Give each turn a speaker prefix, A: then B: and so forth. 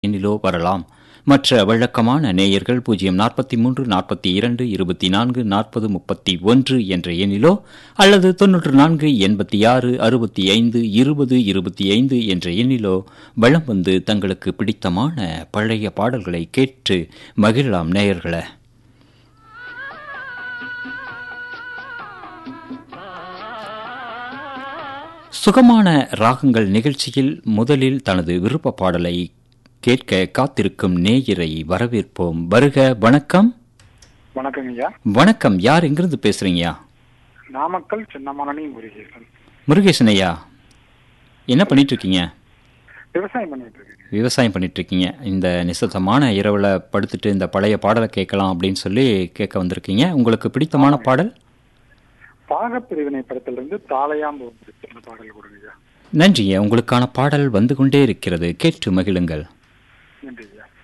A: எண்ணிலோ வரலாம் மற்ற வழக்கமான நேயர்கள் பூஜ்ஜியம் நாற்பத்தி மூன்று நாற்பத்தி இரண்டு இருபத்தி நான்கு நாற்பது முப்பத்தி ஒன்று என்ற எண்ணிலோ அல்லது தொன்னூற்று நான்கு எண்பத்தி ஆறு அறுபத்தி ஐந்து இருபது இருபத்தி ஐந்து என்ற எண்ணிலோ வளம் வந்து தங்களுக்கு பிடித்தமான பழைய பாடல்களை கேட்டு மகிழலாம் நேயர்களே சுகமான ராகங்கள் நிகழ்ச்சியில் முதலில் தனது விருப்ப பாடலை கேட்க காத்திருக்கும் நேயரை வரவேற்போம் வருக வணக்கம்
B: வணக்கம் ஐயா
A: வணக்கம் யார் எங்கிருந்து பேசுறீங்கயா
B: நாமக்கல் சின்னமணி முருகேசன்
A: முருகேசன் ஐயா என்ன பண்ணிட்டு இருக்கீங்க
B: விவசாயம் பண்ணிட்டு இருக்கேன்
A: விவசாயம் பண்ணிட்டு இருக்கீங்க இந்த நிசத்தமான இரவுல படுத்துட்டு இந்த பழைய பாடலை கேட்கலாம் அப்படின்னு சொல்லி கேட்க வந்திருக்கீங்க உங்களுக்கு பிடித்தமான பாடல்
B: பாகப்பிரிவினை படத்திலிருந்து தாளையாம்பு வந்து அந்த பாடல் கொடுங்க ஐயா
A: நன்றிங்க உங்களுக்கான பாடல் வந்து கொண்டே இருக்கிறது கேட்டு மகிழுங்கள்
B: நன்றி ஐயா